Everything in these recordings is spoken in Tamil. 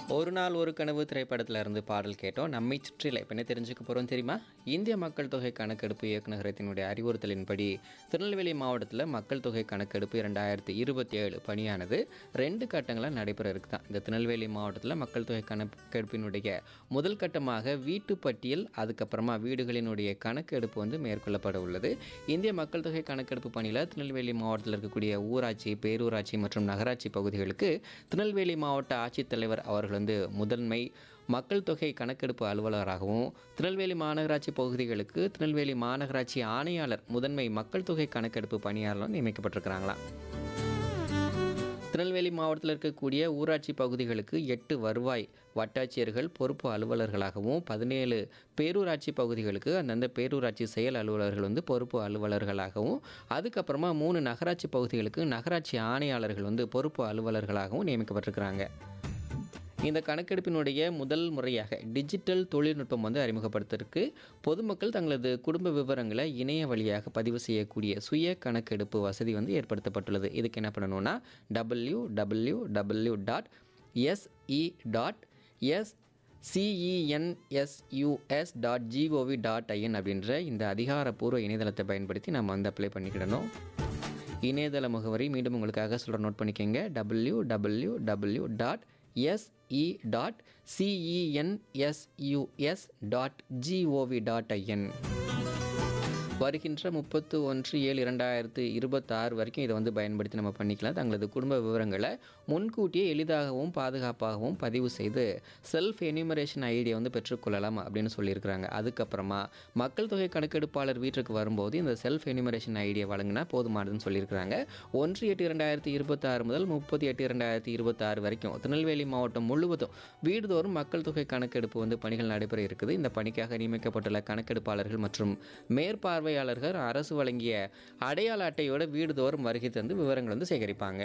ஒரு நாள் ஒரு கனவு திரைப்படத்துல இருந்து பாடல் கேட்டோம் நம்மை சுற்றில இப்போ என்ன தெரிஞ்சுக்க போகிறோம் தெரியுமா இந்திய மக்கள் தொகை கணக்கெடுப்பு இயக்குநரகத்தினுடைய அறிவுறுத்தலின்படி திருநெல்வேலி மாவட்டத்தில் மக்கள் தொகை கணக்கெடுப்பு இரண்டாயிரத்தி இருபத்தி ஏழு பணியானது ரெண்டு கட்டங்களாக நடைபெற இருக்கு தான் இந்த திருநெல்வேலி மாவட்டத்தில் மக்கள் தொகை கணக்கெடுப்பினுடைய முதல் கட்டமாக வீட்டு பட்டியல் அதுக்கப்புறமா வீடுகளினுடைய கணக்கெடுப்பு வந்து மேற்கொள்ளப்பட உள்ளது இந்திய மக்கள் தொகை கணக்கெடுப்பு பணியில் திருநெல்வேலி மாவட்டத்தில் இருக்கக்கூடிய ஊராட்சி பேரூராட்சி மற்றும் நகராட்சி பகுதிகளுக்கு திருநெல்வேலி மாவட்ட ஆட்சித்தலைவர் அவர்கள் வந்து முதன்மை மக்கள் தொகை கணக்கெடுப்பு அலுவலராகவும் திருநெல்வேலி மாநகராட்சி பகுதிகளுக்கு திருநெல்வேலி மாநகராட்சி ஆணையாளர் முதன்மை மக்கள் தொகை கணக்கெடுப்பு பணியாளரும் நியமிக்கப்பட்டிருக்கிறாங்களாம் திருநெல்வேலி மாவட்டத்தில் இருக்கக்கூடிய ஊராட்சி பகுதிகளுக்கு எட்டு வருவாய் வட்டாட்சியர்கள் பொறுப்பு அலுவலர்களாகவும் பதினேழு பேரூராட்சி பகுதிகளுக்கு அந்தந்த பேரூராட்சி செயல் அலுவலர்கள் வந்து பொறுப்பு அலுவலர்களாகவும் அதுக்கப்புறமா மூணு நகராட்சி பகுதிகளுக்கு நகராட்சி ஆணையாளர்கள் வந்து பொறுப்பு அலுவலர்களாகவும் நியமிக்கப்பட்டிருக்கிறாங்க இந்த கணக்கெடுப்பினுடைய முதல் முறையாக டிஜிட்டல் தொழில்நுட்பம் வந்து அறிமுகப்படுத்திருக்கு பொதுமக்கள் தங்களது குடும்ப விவரங்களை இணைய வழியாக பதிவு செய்யக்கூடிய சுய கணக்கெடுப்பு வசதி வந்து ஏற்படுத்தப்பட்டுள்ளது இதுக்கு என்ன பண்ணணும்னா W W W dot SE dot S CENSUS dot GOV dot IN அப்படின்ற இந்த அதிகாரப்பூர்வ இணையதளத்தை பயன்படுத்தி நம்ம வந்து அப்ளை பண்ணிக்கிடணும் இணையதள முகவரி மீண்டும் உங்களுக்காக சொல்கிற நோட் பண்ணிக்கோங்க W W W dot SE dot CENSUS dot GOV dot IN வருகின்ற முப்பத்து ஒன்று ஏழு இரண்டாயிரத்து இருபத்தாறு வரைக்கும் இதை வந்து பயன்படுத்தி நம்ம பண்ணிக்கலாம் தங்களது குடும்ப விவரங்களை முன்கூட்டியே எளிதாகவும் பாதுகாப்பாகவும் பதிவு செய்து செல்ஃப் எனிமரேஷன் ஐடியை வந்து பெற்றுக்கொள்ளலாம் அப்படின்னு சொல்லியிருக்கிறாங்க அதுக்கப்புறமா மக்கள் தொகை கணக்கெடுப்பாளர் வீட்டிற்கு வரும்போது இந்த செல்ஃப் எனிமரேஷன் ஐடியை வழங்கினா போதுமானதுன்னு சொல்லியிருக்கிறாங்க ஒன்று எட்டு இரண்டாயிரத்தி இருபத்தாறு முதல் முப்பத்தி எட்டு இரண்டாயிரத்தி இருபத்தாறு வரைக்கும் திருநெல்வேலி மாவட்டம் முழுவதும் வீடுதோறும் மக்கள் தொகை கணக்கெடுப்பு வந்து பணிகள் நடைபெற இருக்குது இந்த பணிக்காக நியமிக்கப்பட்டுள்ள கணக்கெடுப்பாளர்கள் மற்றும் மேற்பார்வை பார்வையாளர்கள் அரசு வழங்கிய அடையாள அட்டையோட வீடுதோறும் வருகை தந்து விவரங்கள் வந்து சேகரிப்பாங்க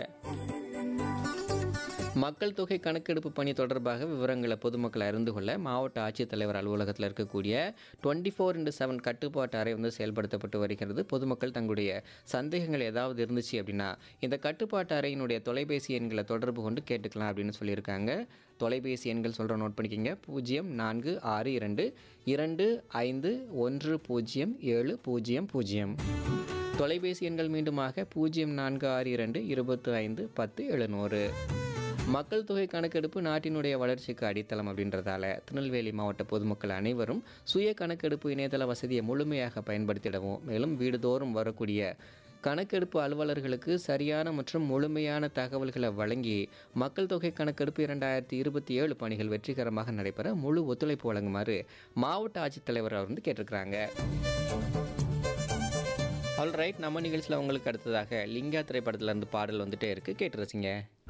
மக்கள் தொகை கணக்கெடுப்பு பணி தொடர்பாக விவரங்களை பொதுமக்கள் அறிந்து கொள்ள மாவட்ட ஆட்சித்தலைவர் அலுவலகத்தில் இருக்கக்கூடிய டுவெண்ட்டி ஃபோர் இன்டு செவன் கட்டுப்பாட்டு அறை வந்து செயல்படுத்தப்பட்டு வருகிறது பொதுமக்கள் தங்களுடைய சந்தேகங்கள் ஏதாவது இருந்துச்சு அப்படின்னா இந்த கட்டுப்பாட்டு அறையினுடைய தொலைபேசி எண்களை தொடர்பு கொண்டு கேட்டுக்கலாம் அப்படின்னு சொல்லியிருக்காங்க தொலைபேசி எண்கள் சொல்கிற நோட் பண்ணிக்கிங்க பூஜ்ஜியம் நான்கு ஆறு இரண்டு இரண்டு ஐந்து ஒன்று பூஜ்ஜியம் ஏழு பூஜ்ஜியம் பூஜ்ஜியம் தொலைபேசி எண்கள் மீண்டுமாக பூஜ்ஜியம் நான்கு ஆறு இரண்டு இருபத்து ஐந்து பத்து எழுநூறு மக்கள் தொகை கணக்கெடுப்பு நாட்டினுடைய வளர்ச்சிக்கு அடித்தளம் அப்படின்றதால திருநெல்வேலி மாவட்ட பொதுமக்கள் அனைவரும் சுய கணக்கெடுப்பு இணையதள வசதியை முழுமையாக பயன்படுத்திடவும் மேலும் வீடுதோறும் வரக்கூடிய கணக்கெடுப்பு அலுவலர்களுக்கு சரியான மற்றும் முழுமையான தகவல்களை வழங்கி மக்கள் தொகை கணக்கெடுப்பு இரண்டாயிரத்தி இருபத்தி ஏழு பணிகள் வெற்றிகரமாக நடைபெற முழு ஒத்துழைப்பு வழங்குமாறு மாவட்ட ஆட்சித்தலைவர் அவர் வந்து கேட்டிருக்கிறாங்க ஆல் ரைட் நம்ம நிகழ்ச்சியில் உங்களுக்கு அடுத்ததாக லிங்கா திரைப்படத்தில் இருந்து பாடல் வந்துட்டே இருக்குது கேட்டு ரசிங்க